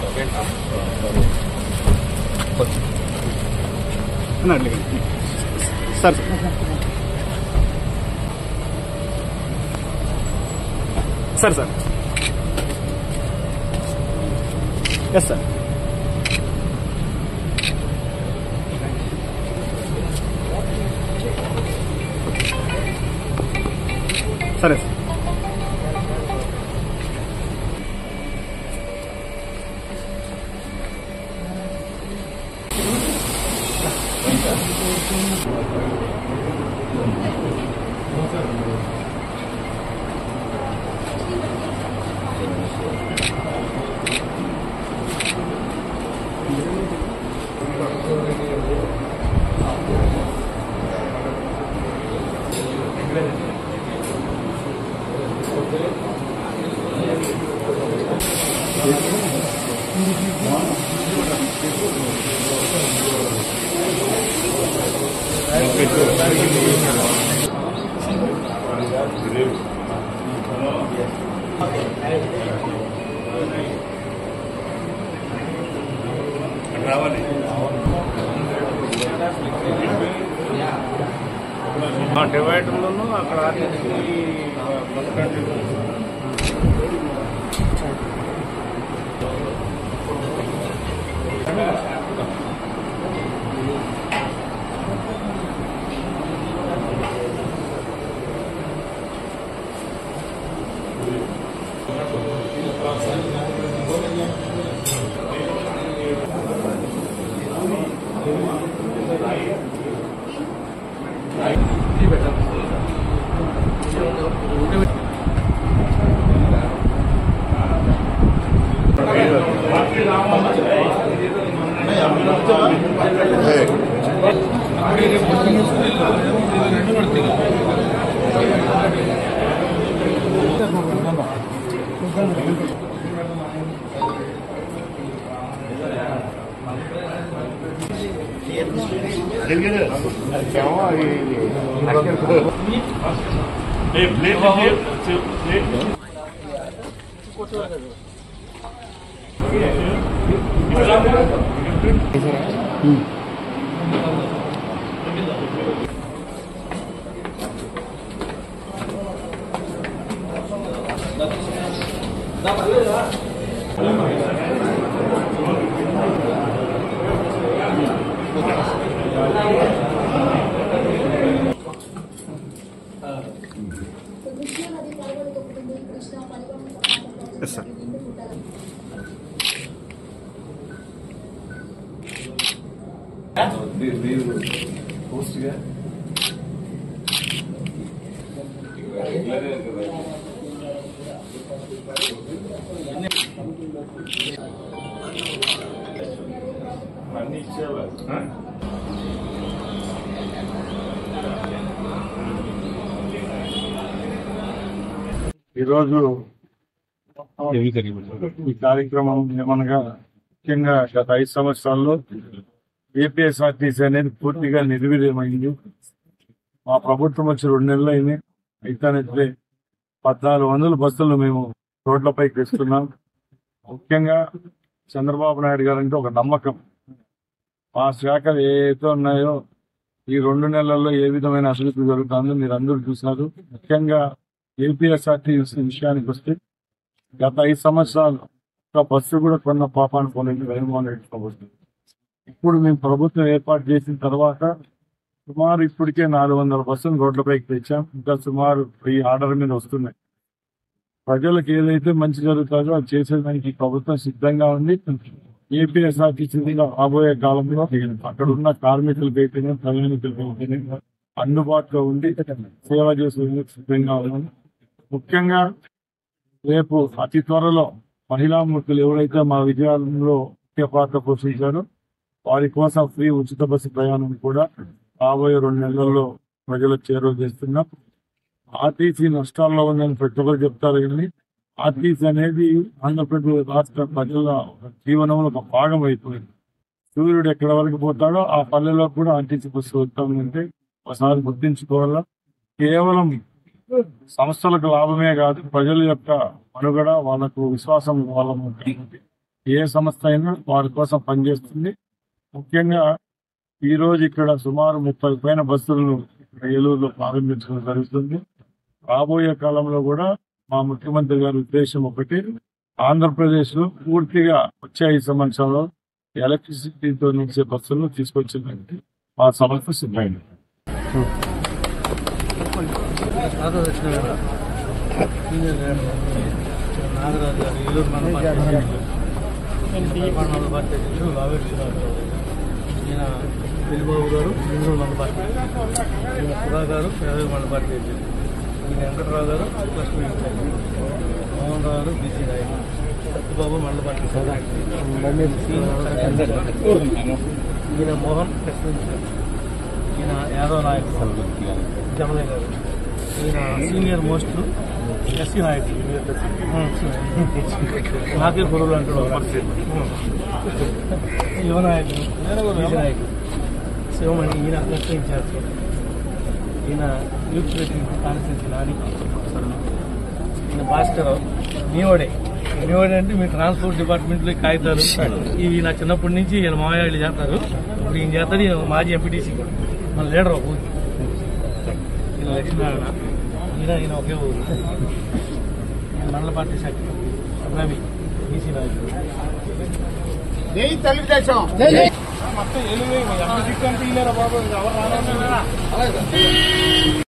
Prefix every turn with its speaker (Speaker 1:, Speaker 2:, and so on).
Speaker 1: అన్న అట్లే sir sir sir yes sir సరే సార్
Speaker 2: ఆ డివైడర్లను అక్కడ ఆర్టీసీ బస్ స్టాండ్
Speaker 3: కృష్ణా నది కలవలు తొక్కుతుంది కృష్ణా పరిగణన
Speaker 1: ఎస్ సార్
Speaker 2: ఈరోజు ఈ కార్యక్రమం ఏమనగా ముఖ్యంగా గత ఐదు సంవత్సరాల్లో ఏపీఎస్ఆర్టీసీ అనేది పూర్తిగా నిర్వీర్యమైంది మా ప్రభుత్వం వచ్చి రెండు నెలలు అయింది అయితేనైతే పద్నాలుగు వందల బస్సులు మేము రోడ్లపైకి తెస్తున్నాం ముఖ్యంగా చంద్రబాబు నాయుడు గారు అంటే ఒక నమ్మకం మా శాఖలు ఏవైతే ఉన్నాయో ఈ రెండు నెలల్లో ఏ విధమైన అభివృద్ధి జరుగుతుందో మీరు అందరూ చూసినారు ముఖ్యంగా ఏపీఎస్ఆర్టీసీ విషయానికి వస్తే గత ఐదు సంవత్సరాలు ఒక బస్సు కూడా కొన్న పాపాన్ని పోలేదు జగన్మోహన్ రెడ్డి ప్రభుత్వం ఇప్పుడు మేము ప్రభుత్వం ఏర్పాటు చేసిన తర్వాత సుమారు ఇప్పటికే నాలుగు వందల బస్సులు రోడ్లపైకి తెచ్చాం ఇంకా సుమారు వెయ్యి ఆర్డర్ మీద వస్తున్నాయి ప్రజలకు ఏదైతే మంచి జరుగుతుందో అది చేసేదానికి ఈ ప్రభుత్వం సిద్ధంగా ఉంది ఏపీఎస్ఆర్టీసీ రాబోయే కాలంలో అక్కడ ఉన్న కార్మికులకు అయితేనే ప్రయాణికులకు అయితేనే అందుబాటులో ఉండి సేవ చేసేందుకు సిద్ధంగా ఉన్నాం ముఖ్యంగా రేపు అతి త్వరలో మహిళా మూర్తులు ఎవరైతే మా విజయాలలో ముఖ్య పాత్ర పోషించారో వారి కోసం ఫ్రీ ఉచిత బస్సు ప్రయాణం కూడా రాబోయే రెండు నెలల్లో ప్రజలకు చేరువ చేస్తున్నాం ఆర్టీసీ నష్టాల్లో ఉందని ప్రతి ఒక్కరు చెప్తారు కానీ ఆర్టీసీ అనేది ఆంధ్రప్రదేశ్ రాష్ట్ర ప్రజల జీవనంలో ఒక భాగం అయిపోయింది సూర్యుడు ఎక్కడ వరకు పోతాడో ఆ పల్లెలో కూడా ఆర్టీసీ బస్సు వస్తామంటే ఒకసారి గుర్తించుకోవాలా కేవలం సంస్థలకు లాభమే కాదు ప్రజల యొక్క మనుగడ వాళ్ళకు విశ్వాసం వాళ్ళ ఏ సంస్థ అయినా వారి కోసం పనిచేస్తుంది ముఖ్యంగా ఈ రోజు ఇక్కడ సుమారు ముప్పై పైన బస్సులను ఏలూరులో ప్రారంభించడం జరుగుతుంది రాబోయే కాలంలో కూడా మా ముఖ్యమంత్రి గారి ఉద్దేశం ఒకటి ఆంధ్రప్రదేశ్ లో పూర్తిగా వచ్చే ఐదు సంవత్సరాల్లో ఎలక్ట్రిసిటీతో నిలిచే బస్సులను తీసుకొచ్చిందంటే మా సంస్థ సిద్ధమైంది
Speaker 4: నాగరాజు గారు ఏలూరు మన పట్టణ పార్టీ అధ్యక్షుడు లావేశ్వరరావు గారు ఈయన పెళ్లిబాబు గారు నెల్లూరు మన పార్టీ ఈయన సుధా గారు పేదవి మన పార్టీ అధ్యక్షుడు ఈయన వెంకటరావు గారు లక్ష్మీ మోహన్ రావు గారు బీసీ నాయకులు సత్యబాబు మండల పార్టీ ఈయన మోహన్ ప్రశ్నించారు ఈయన యాదవ్ నాయకుడు జమలయ్య గారు ఈయన సీనియర్ మోస్ట్ ఎస్సీ నాయకుడు నాకే పొరుగు అంటాడు యువ నాయకుడు బీసీ నాయకుడు శివమణి ఈయన లక్ష్మీ ఇన్ఛార్జ్ ఈయన యూత్ ప్రెసిడెంట్ కాన్స్టిట్యూన్సీ నాని ఈయన భాస్కర్ మీవాడే మీవాడే అంటే మీ ట్రాన్స్పోర్ట్ డిపార్ట్మెంట్ లో కాగితాలు ఇవి నా చిన్నప్పటి నుంచి ఈయన మామయ్య చేస్తారు ఇప్పుడు ఈయన చేస్తారు ఈయన మాజీ ఎంపీటీసీ మన లీడర్ ఒక ఊరికి ఈయన లక్ష్మీనారాయణ ఈయన ఈయన ఒకే ఊరు ఈయన మండల పార్టీ సెక్రటరీ రవి బీసీ నాయకుడు మొత్తం ఏళ్ళు ఎంపీ సీట్ అంటే బాబు ఎవరు రాలేదు